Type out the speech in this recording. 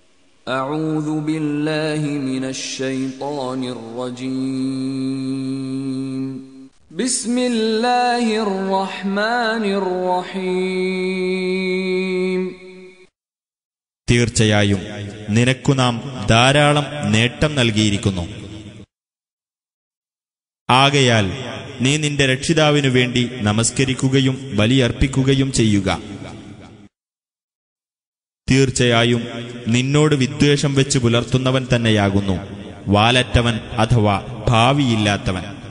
أعوذ بالله من الشيطان الرجيم بسم الله الرحمن الرحيم തീർച്ചയായും നിനക്കു നാം ധാരാളം നേട്ടം നൽകിയിരിക്കുന്നു ആകയാൽ നീ നിന്റെ രക്ഷിതാവിനു വേണ്ടി നമസ്കരിക്കുകയും ബലിയർപ്പിക്കുകയും ചെയ്യുക തീർച്ചയായും നിന്നോട് വിദ്വേഷം വെച്ച് പുലർത്തുന്നവൻ തന്നെയാകുന്നു വാലറ്റവൻ അഥവാ ഭാവിയില്ലാത്തവൻ